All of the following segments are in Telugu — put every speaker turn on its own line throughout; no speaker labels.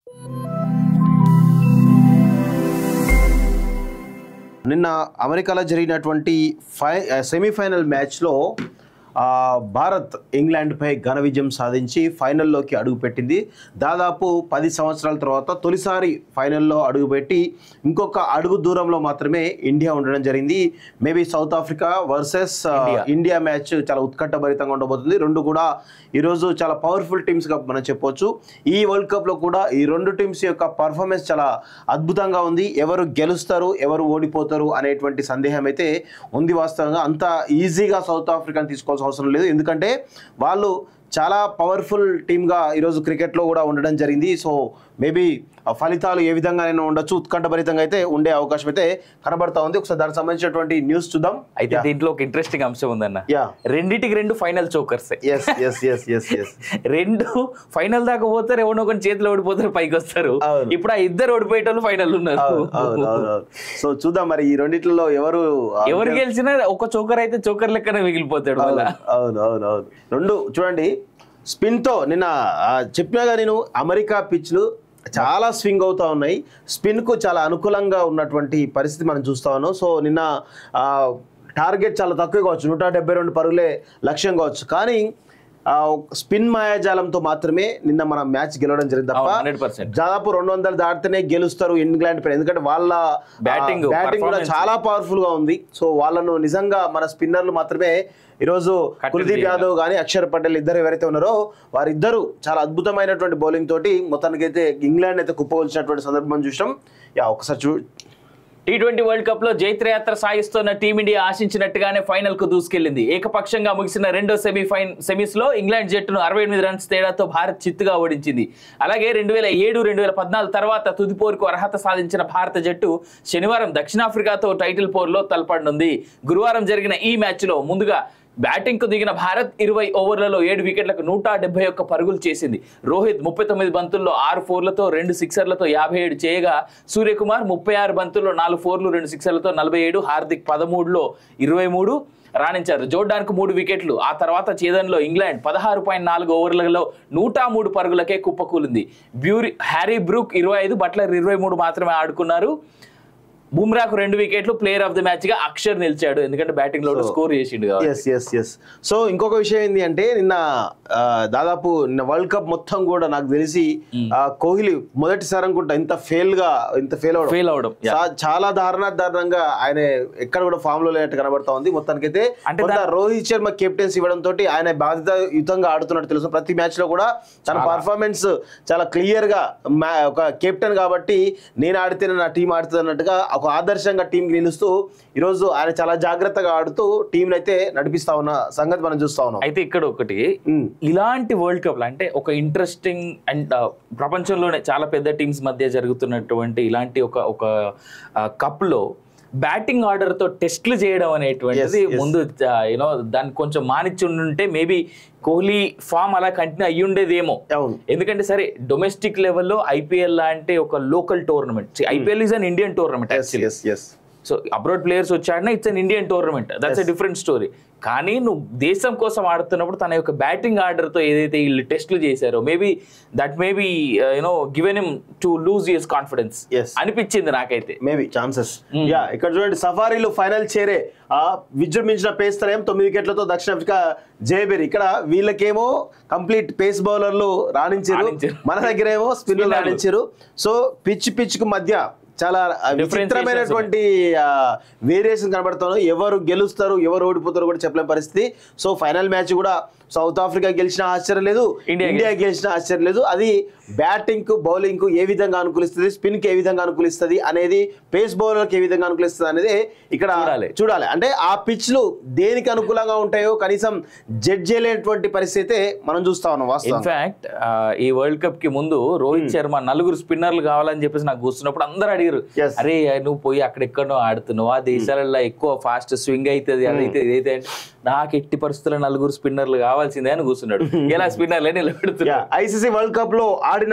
నిన్న అమెరికాలో జరిగినటువంటి ఫై సెమీఫైనల్ మ్యాచ్లో ఆ, భారత్ ఇంగ్లాండ్పై ఘన విజయం సాధించి ఫైనల్లోకి అడుగుపెట్టింది దాదాపు పది సంవత్సరాల తర్వాత తొలిసారి ఫైనల్లో అడుగుపెట్టి ఇంకొక అడుగు దూరంలో మాత్రమే ఇండియా ఉండడం జరిగింది maybe South Africa versus India match చాలా ఉత్కంఠభరితంగా ఉండబోతుంది రెండు కూడా ఈరోజు చాలా పవర్ఫుల్ టీమ్స్గా మనం చెప్పొచ్చు ఈ వరల్డ్ కప్లో కూడా ఈ రెండు టీమ్స్ యొక్క పర్ఫార్మెన్స్ చాలా అద్భుతంగా ఉంది ఎవరు గెలుస్తారు ఎవరు ఓడిపోతారు అనేటువంటి సందేహం అయితే ఉంది వాస్తవంగా అంత ఈజీగా సౌత్ ఆఫ్రికాని తీసుకోవాల్సిన అవసరం లేదు ఎందుకంటే వాళ్ళు చాలా పవర్ఫుల్ టీమ్గా ఈరోజు క్రికెట్లో కూడా ఉండడం జరిగింది సో మేబీ ఫలితాలు ఏ విధంగానైనా ఉండొచ్చు ఉత్కంఠభరితంగా అయితే ఉండే అవకాశం అయితే కనబడతా ఉంది ఒకసారి దానికి సంబంధించినటువంటి న్యూస్ చూద్దాం
అయితే దీంట్లో ఒక ఇంట్రెస్టింగ్ అంశం ఉందన్న
యా
రెండిటికి రెండు final chokers
yes yes yes yes yes
రెండు ఫైనల్ దాకా పోతారు ఎవరో ఒకరి చేతిలో ఓడిపోతారు పైకి వస్తారు
అవును.
ఇప్పుడు ఆ ఇద్దరు ఓడిపోయేటోళ్ళు ఫైనల్ ఉన్నారు
అవును అవును అవును అవును. సో చూద్దాం మరి ఈ రెండిట్లో ఎవరు
ఎవరు గెలిచినా ఒక చోకర్ అయితే చోకర్ లెక్కనే మిగిలిపోతాడు మళ్ళా
అవును అవును అవును రెండు చూడండి స్పిన్ తో నిన్న ఆ, చెప్పినాగా నేను అమెరికా పిచ్లు చాలా స్వింగ్ అవుతా ఉన్నాయి స్పిన్ కు చాలా అనుకూలంగా ఉన్నటువంటి పరిస్థితి మనం చూస్తా ఉన్నాం సో నిన్న ఆ, టార్గెట్ చాలా తక్కువ కావచ్చు నూట డెబ్బై రెండు పరుగులే లక్ష్యం కావచ్చు కానీ ఆ, స్పిన్ మాయాజాలంతో మాత్రమే నిన్న మనం మ్యాచ్ గెలవడం జరిగింది తప్ప
హండ్రెడ్ పర్సెంట్
దాదాపు రెండు వందలు దాటితేనే గెలుస్తారు ఇంగ్లాండ్ పైన ఎందుకంటే వాళ్ళ
Batting,
బ్యాటింగ్ కూడా
performance.
చాలా పవర్ఫుల్ గా ఉంది సో వాళ్ళను నిజంగా మన స్పిన్నర్లు మాత్రమే ఈరోజు
కట్టడి
కుల్దీప్
చేయాలి.
యాదవ్ కానీ అక్షర్ పటేల్ ఇద్దరు ఎవరైతే ఉన్నారో వారిద్దరు చాలా అద్భుతమైనటువంటి బౌలింగ్ తోటి మొత్తానికి అయితే ఇంగ్లాండ్ అయితే కుప్పవలసినటువంటి సందర్భం చూసాం యా ఒకసారి చూ
టీ ట్వంటీ వరల్డ్ కప్ లో జైత్రయాత్ర సాగిస్తున్న టీమిండియా ఆశించినట్టుగానే ఫైనల్ కు దూసుకెళ్లింది ఏకపక్షంగా ముగిసిన రెండో సెమీఫైన్ సెమీస్ లో ఇంగ్లాండ్ జట్టును అరవై ఎనిమిది రన్స్ తేడాతో భారత్ చిత్తుగా ఓడించింది అలాగే రెండు వేల ఏడు రెండు వేల పద్నాలుగు తర్వాత తుది పోరుకు అర్హత సాధించిన భారత జట్టు శనివారం దక్షిణాఫ్రికాతో టైటిల్ పోరులో తలపడనుంది గురువారం జరిగిన ఈ మ్యాచ్ లో ముందుగా బ్యాటింగ్ కు దిగిన భారత్ ఇరవై ఓవర్లలో ఏడు వికెట్లకు నూట డెబ్బై ఒక్క పరుగులు చేసింది రోహిత్ ముప్పై తొమ్మిది బంతుల్లో ఆరు ఫోర్లతో రెండు సిక్సర్లతో యాభై ఏడు చేయగా సూర్యకుమార్ ముప్పై ఆరు బంతుల్లో నాలుగు ఫోర్లు రెండు సిక్సర్లతో నలభై ఏడు హార్దిక్ పదమూడులో ఇరవై మూడు రాణించారు జోర్డాన్కు మూడు వికెట్లు ఆ తర్వాత ఛేదన్లో ఇంగ్లాండ్ పదహారు పాయింట్ నాలుగు ఓవర్లలో నూట మూడు పరుగులకే కుప్పకూలింది బ్యూరి హ్యారీ బ్రూక్ ఇరవై ఐదు బట్లర్ ఇరవై మూడు మాత్రమే ఆడుకున్నారు బుమ్రాకు రెండు వికెట్లు ప్లేయర్ ఆఫ్ ది మ్యాచ్ గా అక్షర్ నిలిచాడు ఎందుకంటే బ్యాటింగ్ లో
So,
స్కోర్ చేసిండు కాబట్టి.
ఎస్ ఎస్ ఎస్ సో ఇంకొక విషయం ఏంటి అంటే నిన్న ఆ, దాదాపు నిన్న వరల్డ్ కప్ మొత్తం కూడా నాకు తెలిసి ఆ, కోహ్లీ మొదటిసారి అనుకుంటా ఇంత ఫెయిల్ గా ఇంత ఫెయిల్ అవడం
ఫెయిల్ అవడం
చా- చాలా దారుణ దారుణంగా ఆయన ఎక్కడ కూడా ఫామ్ లో లేనట్టు కనబడతా ఉంది మొత్తానికైతే
అంటే
కొంత రోహిత్ శర్మ కెప్టెన్స్ ఇవ్వడం తోటి ఆయన బాధ్యతాయుతంగా ఆడుతున్నట్టు తెలుసు ప్రతి మ్యాచ్ లో కూడా తన పర్ఫార్మెన్స్ చాలా క్లియర్ గా మా- ఒక కెప్టెన్ కాబట్టి నేను ఆడితేనే నా టీం ఆడుతుంది అన్నట్టుగా ఒక ఆదర్శంగా టీం నిలుస్తూ ఈరోజు ఆయన చాలా జాగ్రత్తగా ఆడుతూ టీం అయితే నడిపిస్తా ఉన్న సంగతి మనం చూస్తా ఉన్నాం
అయితే ఇక్కడ ఒకటి
ఉమ్.
ఇలాంటి వరల్డ్ కప్ అంటే ఒక ఇంట్రెస్టింగ్ అండ్ ప్రపంచంలోనే చాలా పెద్ద టీమ్స్ మధ్య జరుగుతున్నటువంటి ఇలాంటి ఒక ఒక కప్ లో బ్యాటింగ్ ఆర్డర్ తో టెస్ట్లు చేయడం అనేటువంటిది
Yes, yes.
ముందు యూనో దాన్ని కొంచెం మానిచ్చి ఉంటే మేబీ కోహ్లీ ఫామ్ అలా కంటిన్యూ అయ్యి ఉండేదేమో
అవును
ఎందుకంటే సరే డొమెస్టిక్ లెవెల్లో ఐపీఎల్ లాంటి ఒక local tournament IPL is an Indian tournament
yes yes yes
so abroad players వచ్చాడినా it's an Indian tournament that's a different story కానీ నువ్వు దేశం కోసం ఆడుతున్నప్పుడు తన యొక్క బ్యాటింగ్ ఆర్డర్తో ఏదైతే వీళ్ళు టెస్ట్లు చేశారో maybe that maybe you know given him to lose his confidence
Yes.
అనిపించింది నాకైతే
మేబీ ఛాన్సెస్ యా ఇక్కడ చూడండి సఫారీలు ఫైనల్ చేరే ఆ విజృంభించిన పేస్ తరయం తొమ్మిది వికెట్లతో దక్షిణాఫ్రికా జయబేరి ఇక్కడ వీళ్ళకేమో కంప్లీట్ పేస్ బౌలర్లు రాణించారు
రాణించారు.
మన దగ్గరేమో స్పిన్నర్లు
Spinnerలు.
రాణించారు సో పిచ్ పిచ్ కు మధ్య చాలా ఆ, విచిత్రమైనటువంటి వేరియేషన్ కనబడుతున్నాయి ఎవరు గెలుస్తారు ఎవరు ఓడిపోతారు కూడా చెప్పలేని పరిస్థితి సో ఫైనల్ మ్యాచ్ కూడా సౌత్ ఆఫ్రికా గెలిచిన ఆశ్చర్యం లేదు
ఇండియా
ఇండియా గెలిచిన ఆశ్చర్యం లేదు అది బ్యాటింగ్ కు బౌలింగ్ కు ఏ విధంగా అనుకూలిస్తుంది స్పిన్ కి ఏ విధంగా అనుకూలిస్తుంది అనేది పేస్ బౌలర్ కి ఏ విధంగా అనుకూలిస్తుంది అనేది ఇక్కడ
చూడాలి.
చూడాలి అంటే ఆ పిచ్లు దేనికి అనుకూలంగా ఉంటాయో కనీసం జడ్జ్ చేయలేనటువంటి పరిస్థితి అయితే మనం చూస్తా ఉన్నాం వాస్తవం
ఇన్ఫాక్ట్ ఈ వరల్డ్ కప్ కి ముందు రోహిత్ శర్మ నలుగురు స్పిన్నర్లు కావాలని చెప్పేసి నాకు కూర్చున్నప్పుడు అందరూ అడిగారు
Yes.
అరే నువ్వు పోయి అక్కడెక్కడో ఆడుతున్నావు ఆ దేశాలలో ఎక్కువ ఫాస్ట్ స్వింగ్ అవుతుంది అదైతే ఇదైతే అంటే నాకు ఎట్టి పరిస్థితుల్లో నలుగురు స్పిన్నర్లు కావాల్సిందే అని కూర్చున్నాడు ఇలా స్పిన్నర్లే నిలబెడుతున్నాడు
ఐసీసీ వరల్డ్ కప్ లో ఆడిన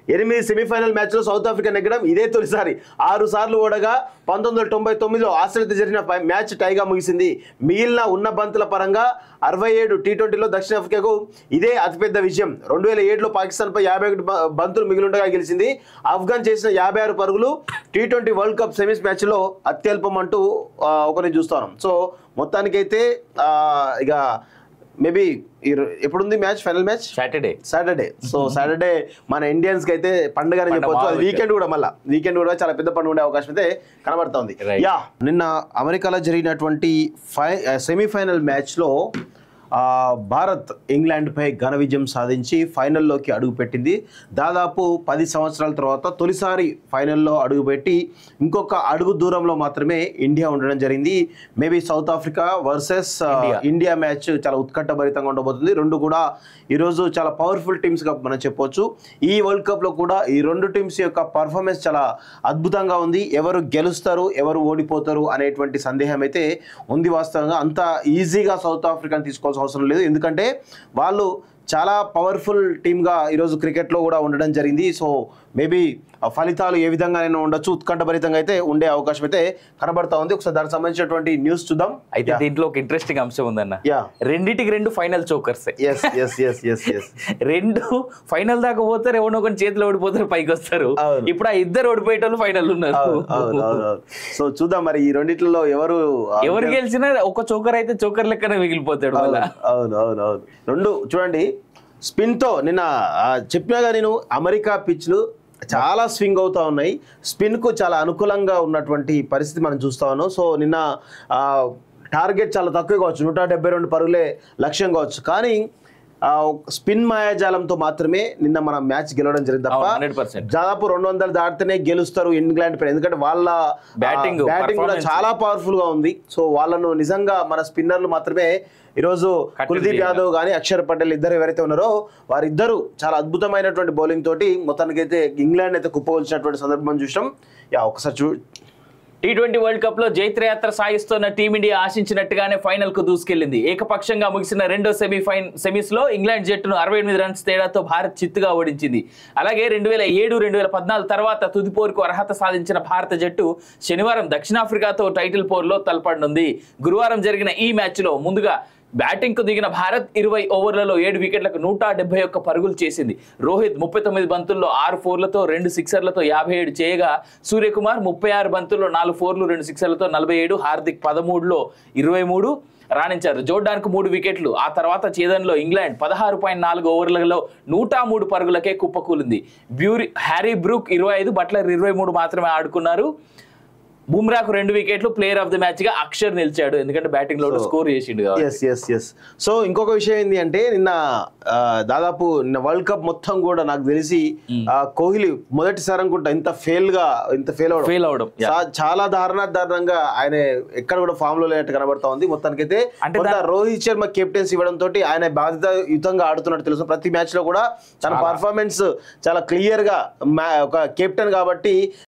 ఎనిమిది సెమీఫైనల్ మ్యాచ్లో సౌత్ ఆఫ్రికా నెగ్గడం ఇదే తొలిసారి ఆరు సార్లు ఓడగా పంతొమ్మిది వందల తొంభై తొమ్మిదిలో ఆస్ట్రేలియాతో జరిగిన ఫై- మ్యాచ్ టైగా ముగిసింది మిగిలిన ఉన్న బంతుల పరంగా అరవై ఏడు టీ ట్వంటీలో దక్షిణాఫ్రికాకు ఇదే అతిపెద్ద విజయం రెండు వేల ఏడులో పాకిస్తాన్పై యాభై ఒకటి బ- బంతులు మిగిలిండగా గెలిచింది ఆఫ్ఘన్ చేసిన యాభై ఆరు పరుగులు T twenty world cup semis మ్యాచ్లో అత్యల్పం అంటూ ఆ, ఒకరిని చూస్తాను సో మొత్తానికైతే ఆ, ఇక మేబీ ఎప్పుడుంది match final match
Saturday
Saturday so Saturday మన ఇండియన్స్ కి అయితే పండుగ అని
పండగ
చెప్పొచ్చు అది
బాగా
వీకెండ్ కూడా మళ్ళీ వీకెండ్ కూడా చాలా పెద్ద పండుగ ఉండే అవకాశం అయితే కనబడుతోంది
Right.
యా నిన్న అమెరికాలో జరిగినటువంటి ఫై సెమీఫైనల్ మ్యాచ్లో ఆ, భారత్ ఇంగ్లాండ్పై ఘన విజయం సాధించి ఫైనల్లోకి అడుగుపెట్టింది దాదాపు పది సంవత్సరాల తర్వాత తొలిసారి ఫైనల్లో అడుగుపెట్టి ఇంకొక అడుగు దూరంలో మాత్రమే ఇండియా ఉండడం జరిగింది maybe South Africa versus
India.
India match చాలా ఉత్కంఠభరితంగా ఉండబోతుంది రెండు కూడా ఈరోజు చాలా పవర్ఫుల్ టీమ్స్గా మనం చెప్పొచ్చు ఈ వరల్డ్ కప్లో కూడా ఈ రెండు టీమ్స్ యొక్క పర్ఫార్మెన్స్ చాలా అద్భుతంగా ఉంది ఎవరు గెలుస్తారు ఎవరు ఓడిపోతారు అనేటువంటి సందేహం అయితే ఉంది వాస్తవంగా అంత ఈజీగా సౌత్ ఆఫ్రికాని తీసుకోవాల్సిన అవసరం లేదు ఎందుకంటే వాళ్ళు చాలా పవర్ఫుల్ టీమ్గా ఈరోజు క్రికెట్లో కూడా ఉండడం జరిగింది సో మేబీ ఫలితాలు ఏ విధంగానైనా ఉండొచ్చు ఉత్కంఠభరితంగా అయితే ఉండే అవకాశం అయితే కనబడతా ఉంది ఒకసారి దానికి సంబంధించినటువంటి న్యూస్ చూద్దాం
అయితే దీంట్లో ఒక ఇంట్రెస్టింగ్ అంశం ఉందన్న
యా
రెండిటికి రెండు ఫైనల్ చోకర్సే
yes yes yes yes yes
రెండు ఫైనల్ దాకా పోతారు ఎవడో ఒకరి చేతిలో ఓడిపోతారు పైకి వస్తారు
అవును.
ఇప్పుడు ఆ ఇద్దరు ఓడిపోయేటోళ్ళు ఫైనల్ ఉన్నారు
అవును, అవును, అవును, అవును. సో చూద్దాం మరి ఈ రెండిట్లో ఎవరు
ఎవరు గెలిచినా ఒక చోకర్ అయితే చోకర్ లెక్కనే మిగిలిపోతాడు మళ్ళా
అవును అవును అవును రెండు చూడండి స్పిన్ తో నిన్న ఆ, చెప్పినాగా నేను అమెరికా పిచ్లు చాలా స్వింగ్ అవుతా ఉన్నాయి స్పిన్ కు చాలా అనుకూలంగా ఉన్నటువంటి పరిస్థితి మనం చూస్తా ఉన్నాం సో నిన్న ఆ, టార్గెట్ చాలా తక్కువ కావచ్చు నూట డెబ్బై రెండు పరుగులే లక్ష్యం కావచ్చు కానీ ఆ, స్పిన్ మాయాజాలంతో మాత్రమే నిన్న మనం మ్యాచ్ గెలవడం జరిగింది తప్ప
హండ్రెడ్ పర్సెంట్
దాదాపు రెండు వందలు దాటితేనే గెలుస్తారు ఇంగ్లాండ్ పైన ఎందుకంటే వాళ్ళ
Batting,
బ్యాటింగ్ కూడా
performance.
చాలా పవర్ఫుల్ గా ఉంది సో వాళ్ళను నిజంగా మన స్పిన్నర్లు మాత్రమే ఈరోజు
కట్టడి
కుల్దీప్
చేయాలి.
యాదవ్ కానీ అక్షర్ పటేల్ ఇద్దరు ఎవరైతే ఉన్నారో వారిద్దరు చాలా అద్భుతమైనటువంటి బౌలింగ్ తోటి మొత్తానికి అయితే ఇంగ్లాండ్ అయితే కుప్పగొల్చినటువంటి సందర్భం చూసాం యా ఒకసారి చూ
టీ ట్వంటీ వరల్డ్ కప్ లో జైత్రయాత్ర సాగిస్తున్న టీమిండియా ఆశించినట్టుగానే ఫైనల్ కు దూసుకెళ్లింది ఏకపక్షంగా ముగిసిన రెండో సెమీ ఫైన్ సెమీస్ లో ఇంగ్లాండ్ జట్టును అరవై ఎనిమిది రన్స్ తేడాతో భారత్ చిత్తుగా ఓడించింది అలాగే రెండు వేల ఏడు రెండు వేల పద్నాలుగు తర్వాత తుది పోరుకు అర్హత సాధించిన భారత జట్టు శనివారం దక్షిణాఫ్రికాతో టైటిల్ పోరులో తలపడనుంది గురువారం జరిగిన ఈ మ్యాచ్ లో ముందుగా బ్యాటింగ్ కు దిగిన భారత్ ఇరవై ఓవర్లలో ఏడు వికెట్లకు నూట డెబ్బై ఒక్క పరుగులు చేసింది రోహిత్ ముప్పై తొమ్మిది బంతుల్లో ఆరు ఫోర్లతో రెండు సిక్సర్లతో యాభై ఏడు చేయగా సూర్యకుమార్ ముప్పై ఆరు బంతుల్లో నాలుగు ఫోర్లు రెండు సిక్సర్లతో నలభై ఏడు హార్దిక్ పదమూడులో ఇరవై మూడు రాణించారు జోర్డాన్కు మూడు వికెట్లు ఆ తర్వాత ఛేదన్లో ఇంగ్లాండ్ పదహారు పాయింట్ నాలుగు ఓవర్లలో నూట మూడు పరుగులకే కుప్పకూలింది బ్యూరి హ్యారీ బ్రూక్ ఇరవై ఐదు బట్లర్ ఇరవై మూడు మాత్రమే ఆడుకున్నారు బుమ్రాకు రెండు వికెట్లు ప్లేయర్ ఆఫ్ ది మ్యాచ్ గా అక్షర్ నిలిచాడు ఎందుకంటే బ్యాటింగ్ లో
So,
స్కోర్ చేసిండు కాబట్టి.
ఎస్ ఎస్ ఎస్ సో ఇంకొక విషయం ఏంటి అంటే నిన్న ఆ, దాదాపు నిన్న వరల్డ్ కప్ మొత్తం కూడా నాకు తెలిసి ఆ, కోహ్లీ మొదటిసారి అనుకుంటా ఇంత ఫెయిల్ గా ఇంత ఫెయిల్ అవడం
ఫెయిల్ అవడం Yeah.
చా- చాలా దారుణ దారుణంగా ఆయన ఎక్కడ కూడా ఫామ్ లో లేనట్టు కనబడతా ఉంది మొత్తానికైతే
అంటే
కొంత రోహిత్ శర్మ కెప్టెన్స్ ఇవ్వడం తోటి ఆయన బాధ్యతయుతంగా ఆడుతున్నట్టు తెలుసు ప్రతి మ్యాచ్ లో కూడా తన పర్ఫార్మెన్స్ చాలా క్లియర్ గా మా- ఒక కెప్టెన్ కాబట్టి